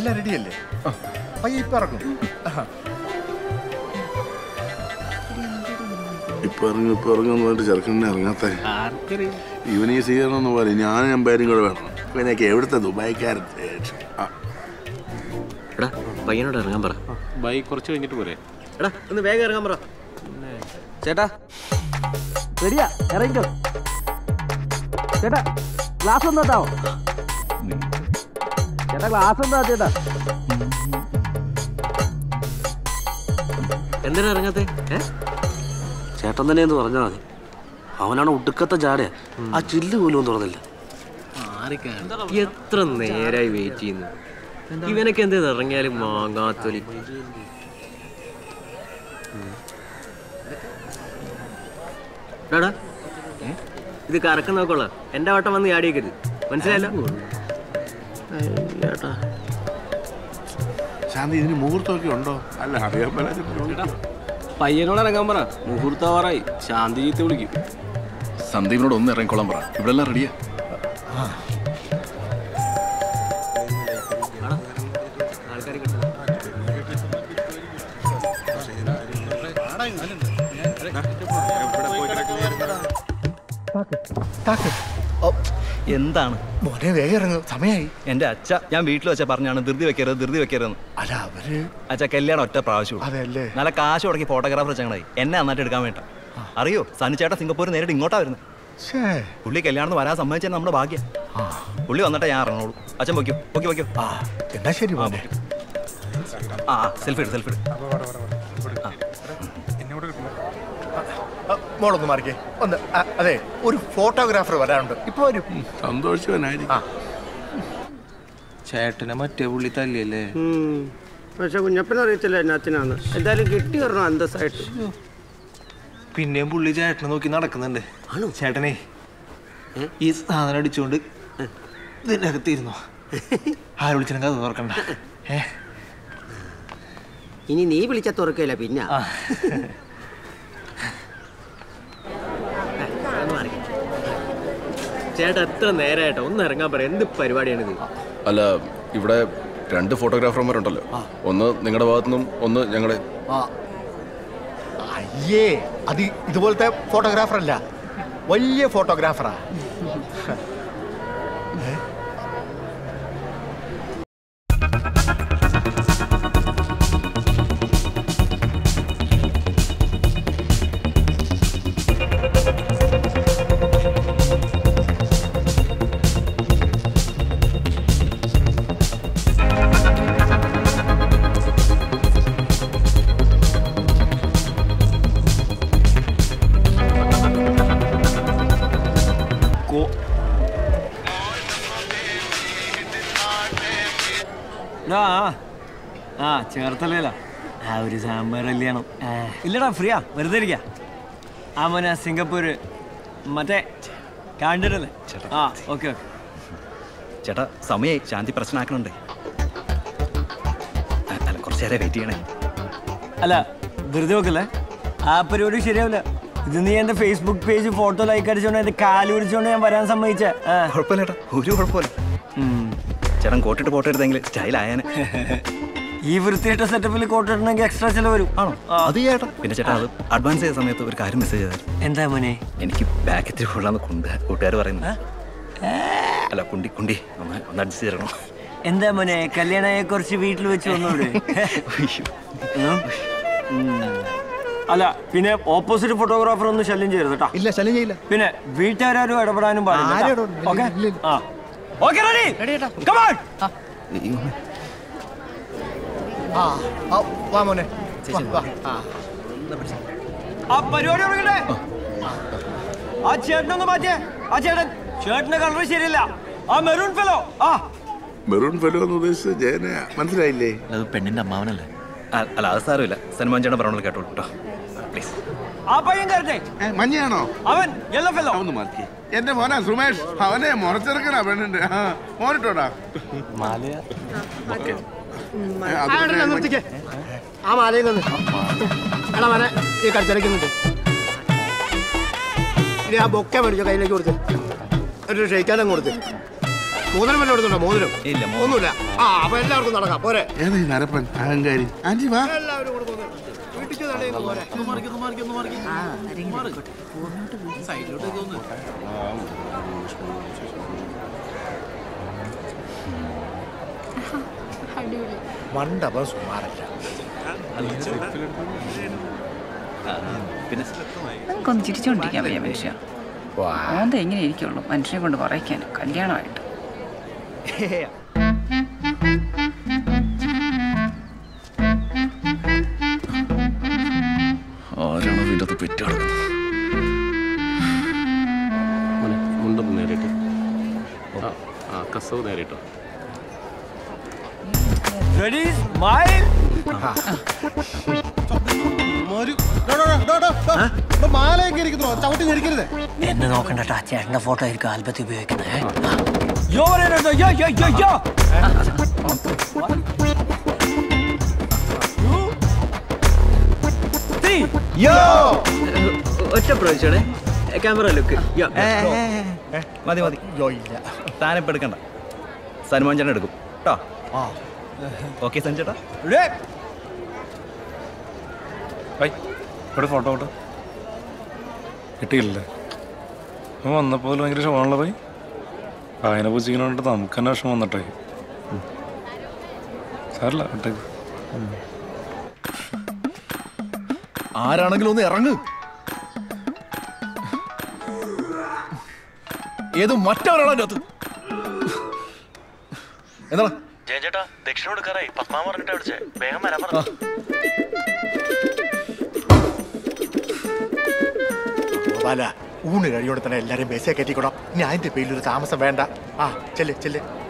എല്ലാം റെഡിയല്ലേ പയ്യെ ഇപ്പൊ ഇറങ്ങും ആഹാ. ഇപ്പൊ ഇറങ്ങും ഇപ്പൊ ഇറങ്ങുമെന്ന് പറഞ്ഞിട്ട് ചെറുക്കനെ ഇറങ്ങാത്ത ഇവനീ സ്വീകരണം എന്ന് പറയും ഞാനും ഞാൻ പേരും കൂടെ വേണം ഇവനൊക്കെ എവിടുത്തെ ദുബായിക്കാരൻ ആ, എടാ പയ്യനോട് ഇറങ്ങാൻ പറ ബൈക്ക് കുറച്ച് കഴിഞ്ഞിട്ട് പോരെ എടാ ഒന്ന് വേഗം ഇറങ്ങാൻ പറ ചേട്ടാ റെഡിയാ ഇറങ്ങിക്കോ ചേട്ടാ ഗ്ലാസ് ഒന്ന് തട്ടാവോ ചേട്ടാ ഗ്ലാസ് എന്താ ചേട്ടാ എന്തിനാ ഇറങ്ങാത്തെ ഏ ചേട്ടൻ തന്നെ എന്ന് പറഞ്ഞാൽ മതി അവനാണ് ഒടുക്കത്തെ ജാട ആ ചില്ല് പോലും തുറന്നില്ല എത്ര നേരായി വെയിറ്റ് ചെയ്യുന്നു ഇവനൊക്കെ എന്ത് ഇറങ്ങിയാലും മാങ്ങാത്തൊലി എടാ ഇത് കറക്കം നോക്കോളാം എന്റെ വട്ടം വന്ന് ചാടിയേക്കരുത് മനസ്സിലായല്ലോ ശാന്തി ഇതിന് മുഹൂർത്തമൊക്കെ ഉണ്ടോ അല്ല അറിയാൻ പറ്റാ പയ്യനോട് ഇറങ്ങാൻ പറ മുഹൂർത്താവാറായി ശാന്തി ചീത്ത വിളിക്കും സന്ദീപിനോട് ഒന്ന് ഇറങ്ങിക്കോളാൻ പറ ഇവിടെ എല്ലാം റെഡിയാ ആൾക്കാർ താക്ക് എന്താണ് മോനെ വേഗം ഇറങ്ങും സമയായി എന്റെ അച്ഛ ഞാൻ വീട്ടിൽ വെച്ച പറഞ്ഞാണ് ധൃതി വെക്കരുത് ധൃതി വെക്കരുതെന്ന് അല്ല അവര് അച്ഛ കല്യാണം ഒറ്റ പ്രാവശ്യം അതെയല്ലേ നല്ല കാശ് തുടങ്ങി ഫോട്ടോഗ്രാഫർ ചങ്ങനായി എന്നെ നന്നായിട്ട് എടുക്കാൻ വേണ്ട അറിയോ സനിച്ചേട്ടൻ സിംഗപ്പൂർ നേരിട്ട് ഇങ്ങോട്ടാ വരുന്നത് ഛേ പുള്ളി കല്യാണം വരാൻ സമ്മതിച്ചാൽ നമ്മുടെ ഭാഗ്യം പുള്ളി വന്നിട്ടേ ഞാൻ ഇറങ്ങുള്ളൂ അച്ഛൻ പൊയ്ക്കോ പൊയ്ക്കോ പൊയ്ക്കോ ആ എന്നാ ശരി മോനെ ആ സെൽഫി എടു സെൽഫി എടു ആ, മോളൊന്ന് മാറിക്കേ ഒന്ന് ആ, അതെ ഒരു ഫോട്ടോഗ്രാഫർ വരാനുണ്ട് ഇപ്പൊ വരും സന്തോഷവനായിരിക്കും ചേട്ടനെ മറ്റേ പുള്ളി തല്ലിയല്ലേ പക്ഷെ കുഞ്ഞപ്പനെ അറിയത്തില്ല എന്നാത്തിനാന്ന് എന്തായാലും കിട്ടി വരണം അന്തസ്സായിട്ട് പിന്നെയും പുള്ളി ചേട്ടനെ നോക്കി നടക്കുന്നുണ്ട് ചേട്ടനെ ഈ സാധനം അടിച്ചുകൊണ്ട് ഇതിന്റെ അകത്തിരുന്നോ ആര് വിളിച്ചാലും കഥ തുറക്കണ്ട ഏ ഇനി നീ വിളിച്ച തുറക്കില്ല പിന്നെ ആ. ചേട്ടാ എത്ര നേരമായിട്ടോ ഒന്ന് ഇറങ്ങാൻ പറ എന്ത് പരിപാടിയാണിത് അല്ല ഇവിടെ രണ്ട് ഫോട്ടോഗ്രാഫർമാരുണ്ടല്ലോ ഒന്ന് നിങ്ങളുടെ ഭാഗത്തുനിന്നും ഒന്ന് ഞങ്ങളുടെ ആ അയ്യേ അത് ഇതുപോലത്തെ ഫോട്ടോഗ്രാഫർ അല്ല വലിയ ഫോട്ടോഗ്രാഫറാ ആ ആ ചേർത്തലല്ല ആ ഒരു സാമ്പാർ കല്യാണം ഇല്ലടാ ഫ്രീയാ വെറുതെ ഇരിക്ക ആ മോനെ സിംഗപ്പൂര് മറ്റേ കാണ്ടിട്ടല്ലേ ആ ഓക്കെ ഓക്കെ ചേട്ടാ സമയായി ശാന്തി പ്രശ്നമാക്കണുണ്ട് അല്ല കുറച്ച് നേരം വെയിറ്റ് ചെയ്യണേ അല്ല വെറുതെ നോക്കല്ലേ ആ പരിപാടി ശരിയാവില്ല ഇത് നീ എന്റെ ഫേസ്ബുക്ക് പേജ് ഫോട്ടോ ലൈക്ക് അടിച്ചോണ്ട് എന്റെ കാല് പിടിച്ചോണ്ട് ഞാൻ വരാൻ സമ്മതിച്ചേ ആ. കുഴപ്പമില്ല ചേട്ടാ ഒരു കുഴപ്പമില്ല ഉം. ചേട്ടൻ കോട്ടിട്ട് ഫോട്ടോ എടുത്തെങ്കിൽ സ്റ്റൈൽ ആയാനെ ഈ വൃത്തിയായിട്ട സെറ്റപ്പിൽ കോട്ട് ഇടണമെങ്കിൽ എക്സ്ട്രാ ചെലവ് വരും ആണോ അത് ചേട്ടാ പിന്നെ ചേട്ടാ അത് അഡ്വാൻസ് ചെയ്ത സമയത്ത് ഒരു കാര്യം മെസ്സേജ് ചെയ്തായിരുന്നു എന്താ മോനെ എനിക്ക് ബാക്ക് ഇത്തിരി കൊള്ളാന്ന് കൊണ്ട് കൂട്ടുകാർ പറയുന്നു അല്ല കുണ്ടി കുണ്ടി ഒന്ന് ഒന്ന് അഡ്ജസ്റ്റ് ചെയ്യണം എന്താ മോനെ കല്യാണയെ കുറിച്ച് വീട്ടിൽ വെച്ച് വന്നോട് അല്ല പിന്നെ ഓപ്പോസിറ്റ് ഫോട്ടോഗ്രാഫർ ഒന്നും ശല്യം ചെയ്യരുത് കേട്ടോ ഇല്ല ശല്യം ചെയ്യില്ല പിന്നെ വീട്ടുകാരും ഇടപെടാനും ആരും പാടില്ല ഇടപെടില്ല. ഓക്കെ ഇല്ല, ഇല്ല. ആ ഓക്കെ റെഡി കമോൺ ആ ആ, വാ മോനെ വാ, വാ. ആ ആ പരിപാടി തുടങ്ങട്ടെ ആ ചേട്ടനൊന്ന് മാറ്റിയേ ആ ചേട്ടൻ ചേട്ടന്റെ കളർ ശരിയല്ല ആ മെറൂൺ ഫെലോ ആ മെറൂൺ ഫെലോ എന്ന് ഉദ്ദേശിച്ചത് ജയനയാ മനസ്സിലായില്ലേ അത് പെണ്ണിന്റെ അമ്മാവനല്ലേ അല്ല അത് സാരമില്ല സൽമാൻ ചേട്ടൻ പറഞ്ഞോളൂ കേട്ടോളൂ കേട്ടോ പ്ലീസ് ആ പയ്യൻ കയറട്ടെ ഏ, മഞ്ഞയാണോ അവൻ യെല്ലോ ഫെലോ ഒന്ന് മാറ്റി എന്റെ മോനാ സുമേഷ് അവനെ മുറച്ചെറുക്കനാ പെണ്ണിന്റെ ആ, മോനിട്ടോടാ മാലയ ഏ, അത് പിന്നെ നിർത്തിക്കേ ആ മാലയും തന്നു എടാ മനെ ഈ കടിച്ചടയ്ക്കുന്നുണ്ട് ഇനി ആ ബൊക്കെ മേടിച്ചോ കയ്യിലേക്ക് കൊടുത്ത് ഒരു ഷെയ്ക്കാനും കൊടുത്ത് മോതിരം വല്ലതും എടുത്തുണ്ടോ മോതിരം ഇല്ല, മോതിരം. ഒന്നുമില്ല ആ അപ്പൊ എല്ലാവർക്കും നടക്കാം പോരെ ഏതാ ഈ നരപ്പൻ അഹങ്കാരി ആന്റി വാ എല്ലാവരും കൂടെ പോന്നു വീട്ടിൽ തടയുന്നു പോരെ മണ്ഡപം സുമാരല്ല പിന്നെ നമുക്കൊന്ന് ചിരിച്ചോണ്ടിരിക്കാൻ വയ്യ മനുഷ്യ ഓന്ത എങ്ങനെ ഇരിക്കുള്ളൂ മനുഷ്യനെ കൊണ്ട് പറയിക്കാൻ കല്യാണമായിട്ട് ആരാണോ ഇതിൻ്റെ അകത്ത് പെറ്റ് കിടക്കുന്നത് മുണ്ടൊന്ന് നേരിട്ട് ആ ആ കസവ് നേരിട്ടോ റെഡി സ്മൈൽ മാലയൊക്കെ ഇരിക്കുന്നു ചവിട്ടി ഞെരിക്കരുത് എന്നെ നോക്കണ്ടട്ടാ ചേട്ടന്റെ ഫോട്ടോ ആയിരിക്കും ആൽബത്തിൽ ഉപയോഗിക്കുന്നത് യോ പറയുന്നത് യോ യോ യോ യോ യോ ഒറ്റ പ്രാവശ്യമാണ് ക്യാമറ ലുക്ക് മതി മതി യോ ഇല്ല താനിപ്പോൾ എടുക്കണ്ട സൽമാൻ ചേട്ടൻ എടുക്കും കേട്ടോ ഓക്കെ സഞ്ജേട്ടാ റെഡി ഇവിടെ ഫോട്ടോ ഫോട്ടോ കിട്ടിയില്ലേ അവൻ വന്നപ്പോൾ ഭയങ്കര ഷോണല്ലോ പോയി വായന പൂജിക്കണോണ്ട് നമുക്ക് തന്നെ വിഷമം വന്നിട്ടേ സാറില്ല വിട്ടേക്ക് ആരാണെങ്കിലും ഒന്ന് ഇറങ്ങ് ഏത് മറ്റവരാണോ അതിൻ്റെ അകത്ത് എന്താണ് ജയചേട്ടാ ദക്ഷിണ കൊടുക്കാറായി പത്മാ പറഞ്ഞിട്ട് വിളിച്ചേ വേഗം വരാൻ പറഞ്ഞു ഗോപാല ഊണ് കഴിയോടെ തന്നെ എല്ലാരെയും ബസ്സേ കയറ്റിക്കൂടാം ഞാൻ അതിന്റെ പേരിൽ ഒരു താമസം വേണ്ട ആ ചെല്ല് ചെല്ല്